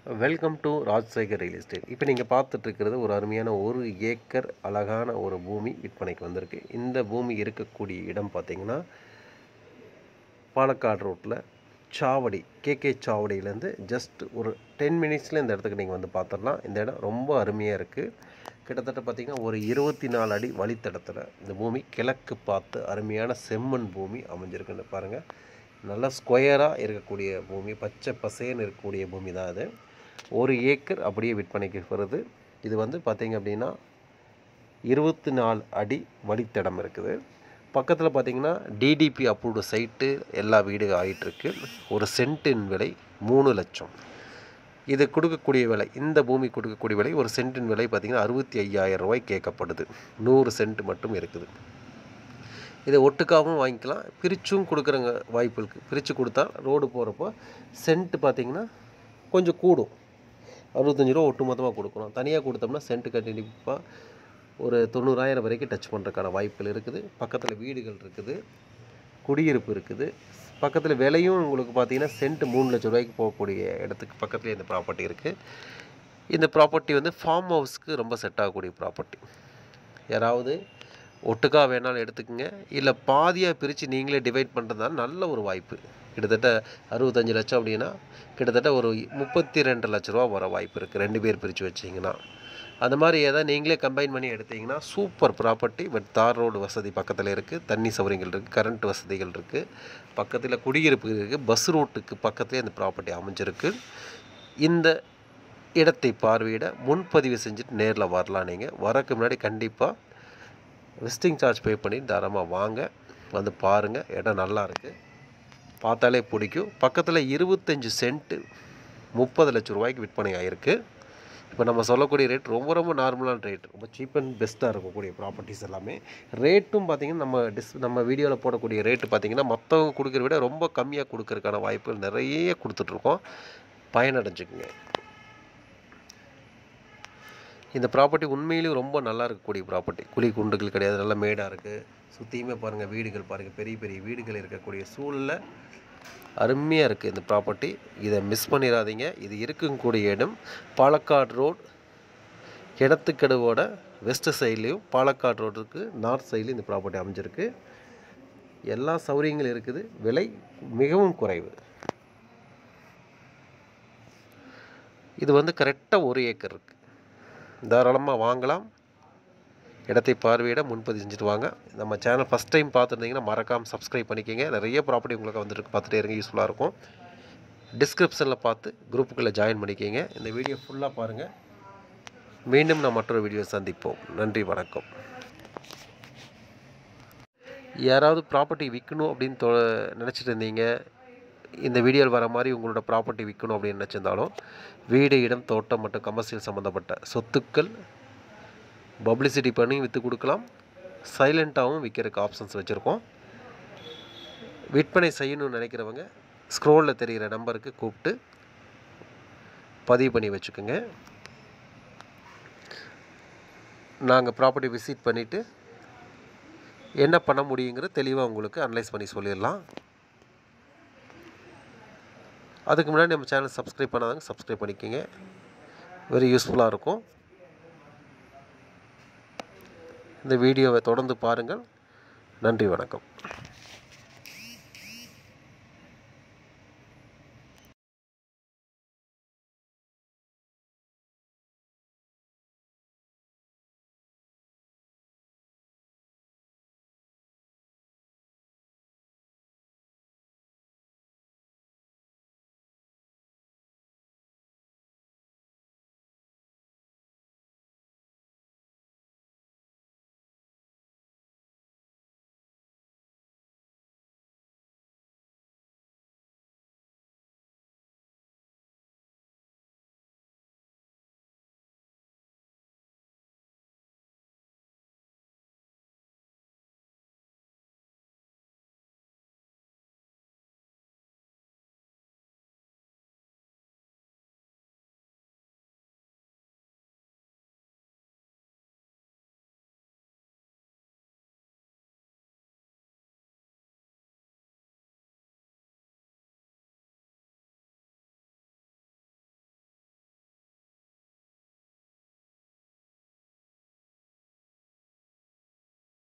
welcome to Rajsekar real estate இப்போ நீங்கள் பார்த்துட்டு இருக்கிறது ஒரு அருமையான ஒரு ஏக்கர் அழகான ஒரு பூமி விற்பனைக்கு வந்திருக்கு இந்த பூமி இருக்கக்கூடிய இடம் பார்த்தீங்கன்னா பாலக்காடு ரோட்டில் சாவடி கேகே சாவடியிலேருந்து ஜஸ்ட் ஒரு டென் மினிட்ஸில் இந்த இடத்துக்கு நீங்கள் வந்து பார்த்துடலாம் இந்த இடம் ரொம்ப அருமையாக இருக்குது கிட்டத்தட்ட பார்த்திங்கன்னா ஒரு இருபத்தி நாலு அடி வழித்தடத்தில் இந்த பூமி கிழக்கு பார்த்து அருமையான செம்மண் பூமி அமைஞ்சிருக்குன்னு பாருங்கள் நல்லா ஸ்கொயராக இருக்கக்கூடிய பூமி பச்சை பசேன்னு இருக்கக்கூடிய பூமி தான் அது ஒரு ஏக்கர் அப்படியே விற்பனைக்கு வருது இது வந்து பார்த்திங்க அப்படின்னா இருபத்தி நாலு அடி வழித்தடம் இருக்குது பக்கத்தில் பார்த்தீங்கன்னா டிடிபி அப்ரூவ்டு சைட்டு எல்லா வீடு ஆகிட்டுருக்கு ஒரு சென்ட்டின் விலை மூணு லட்சம் இது கொடுக்கக்கூடிய விலை இந்த பூமி கொடுக்கக்கூடிய விலை ஒரு சென்ட்டின் விலை பார்த்திங்கன்னா அறுபத்தி ஐயாயிரம் ரூபாய் கேட்கப்படுது நூறு சென்ட் மட்டும் இருக்குது இதை ஒட்டுக்காகவும் வாங்கிக்கலாம் பிரிச்சும் கொடுக்குறங்க வாய்ப்பு இருக்குது பிரித்து கொடுத்தா ரோடு போகிறப்போ சென்ட் பார்த்திங்கன்னா கொஞ்சம் கூடும் அறுபத்தஞ்சி ரூபா ஒட்டு மொத்தமாக கொடுக்கணும் தனியாக கொடுத்தோம்னா சென்ட் கண்டிப்பாக ஒரு தொண்ணூறாயிரம் வரைக்கும் டச் பண்ணுறதுக்கான வாய்ப்புகள் இருக்குது பக்கத்தில் வீடுகள் இருக்குது குடியிருப்பு இருக்குது பக்கத்தில் விலையும் உங்களுக்கு பார்த்தீங்கன்னா சென்ட் மூணு லட்ச ரூபாய்க்கு போகக்கூடிய இடத்துக்கு பக்கத்துலேயே இந்த ப்ராப்பர்ட்டி இருக்குது இந்த ப்ராப்பர்ட்டி வந்து ஃபார்ம் ஹவுஸ்க்கு ரொம்ப செட் ஆகக்கூடிய ப்ராப்பர்ட்டி யாராவது ஒட்டுக்கா வேணாலும் எடுத்துக்கோங்க இல்லை பாதியாக பிரித்து நீங்களே டிவைட் பண்ணுறதுனால நல்ல ஒரு வாய்ப்பு கிட்டத்தட்ட அறுபத்தஞ்சு லட்சம் அப்படின்னா கிட்டத்தட்ட ஒரு முப்பத்தி ரெண்டு லட்ச ரூபா வர வாய்ப்பு இருக்குது ரெண்டு பேர் பிரித்து வச்சிங்கன்னா அந்த மாதிரி ஏதாவது நீங்களே கம்பைன் பண்ணி எடுத்தீங்கன்னா super property but tar road வசதி பக்கத்தில் இருக்குது தண்ணி சௌகரியங்கள் இருக்குது கரண்ட் வசதிகள் இருக்குது பக்கத்தில் குடியிருப்பு இருக்குது பஸ் ரூட்டுக்கு பக்கத்துலேயே இந்த ப்ராப்பர்ட்டி அமைஞ்சிருக்கு இந்த இடத்தை பார்வையிட முன்பதிவு செஞ்சுட்டு நேரில் வரலாம் நீங்கள் வரக்கு முன்னாடி கண்டிப்பாக விசிட்டிங் சார்ஜ் பே பண்ணி தாராளமாக வாங்க வந்து பாருங்கள் இடம் நல்லா இருக்குது பார்த்தாலே பிடிக்கும் பக்கத்தில் இருபத்தஞ்சி சென்ட்டு முப்பது லட்ச ரூபாய்க்கு விற்பனை ஆகிருக்கு இப்போ நம்ம சொல்லக்கூடிய ரேட் ரொம்ப ரொம்ப நார்மலான ரேட் ரொம்ப சீப் அண்ட் பெஸ்ட்டாக இருக்கக்கூடிய ப்ராப்பர்ட்டிஸ் எல்லாமே ரேட்டும் பார்த்திங்கன்னா நம்ம டிஸ் நம்ம வீடியோவில் போடக்கூடிய ரேட்டு பார்த்திங்கன்னா மற்றவங்க கொடுக்குற விட ரொம்ப கம்மியாக கொடுக்கறதுக்கான வாய்ப்புகள் நிறைய கொடுத்துட்ருக்கோம் பயனடைஞ்சுக்குங்க இந்த ப்ராப்பர்ட்டி உண்மையிலேயும் ரொம்ப நல்லா இருக்கக்கூடிய ப்ராப்பர்ட்டி குழி குண்டுகள் கிடையாது நல்ல மேடாக இருக்குது சுற்றியுமே பாருங்கள் வீடுகள் பாருங்கள் பெரிய பெரிய வீடுகள் இருக்கக்கூடிய சூழலில் அருமையாக இருக்குது இந்த ப்ராப்பர்ட்டி இதை மிஸ் பண்ணிடாதீங்க இது இருக்கக்கூடிய இடம் பாலக்காடு ரோட் கிணத்துக்கடுவோட வெஸ்ட் சைட்லேயும் பாலக்காடு ரோடுக்கு நார்த் சைட்லேயும் இந்த ப்ராப்பர்ட்டி அமைஞ்சிருக்கு எல்லா சௌகரியங்களும் இருக்குது விலை மிகவும் குறைவு இது வந்து கரெக்டாக ஒரு ஏக்கர் இருக்குது தாராளமாக வாங்கலாம் இடத்தை பார்வையிட முன்பதிவு செஞ்சுட்டு வாங்க நம்ம சேனல் ஃபஸ்ட் டைம் பார்த்துருந்தீங்கன்னா மறக்காமல் சப்ஸ்கிரைப் பண்ணிக்கோங்க நிறைய ப்ராப்பர்ட்டி உங்களுக்கு வந்துட்டு பார்த்துட்டே இருங்க யூஸ்ஃபுல்லாக இருக்கும் டிஸ்கிரிப்ஷனில் பார்த்து குரூப்புக்குள்ளே ஜாயின் பண்ணிக்கோங்க இந்த வீடியோ ஃபுல்லாக பாருங்கள் மீண்டும் நான் மற்றொரு வீடியோ சந்திப்போம் நன்றி வணக்கம் யாராவது ப்ராப்பர்ட்டி விற்கணும் அப்படின்னு தொ நினச்சிட்டு இருந்தீங்க இந்த வீடியோவில் வர மாதிரி உங்களோட ப்ராப்பர்ட்டி விற்கணும் அப்படின்னு நினச்சிருந்தாலும் வீடு இடம் தோட்டம் மற்றும் கமர்ஷியல் சம்மந்தப்பட்ட சொத்துக்கள் பப்ளிசிட்டி பண்ணி விற்று கொடுக்கலாம் சைலண்ட்டாகவும் விற்கிறதுக்கு ஆப்ஷன்ஸ் வச்சுருக்கோம் விற்பனை செய்யணும்னு நினைக்கிறவங்க ஸ்க்ரோலில் தெரிகிற நம்பருக்கு கூப்பிட்டு பதிவு பண்ணி வச்சுக்கோங்க நாங்கள் ப்ராப்பர்ட்டி விசிட் பண்ணிவிட்டு என்ன பண்ண முடியுங்கிற தெளிவாக உங்களுக்கு அனலைஸ் பண்ணி சொல்லிடலாம் அதுக்கு முன்னாடி நம்ம சேனல் சப்ஸ்கிரைப் பண்ணாதாங்க சப்ஸ்கிரைப் பண்ணிக்கோங்க வெரி யூஸ்ஃபுல்லாக இருக்கும் இந்த வீடியோவை தொடர்ந்து பாருங்கள் நன்றி வணக்கம்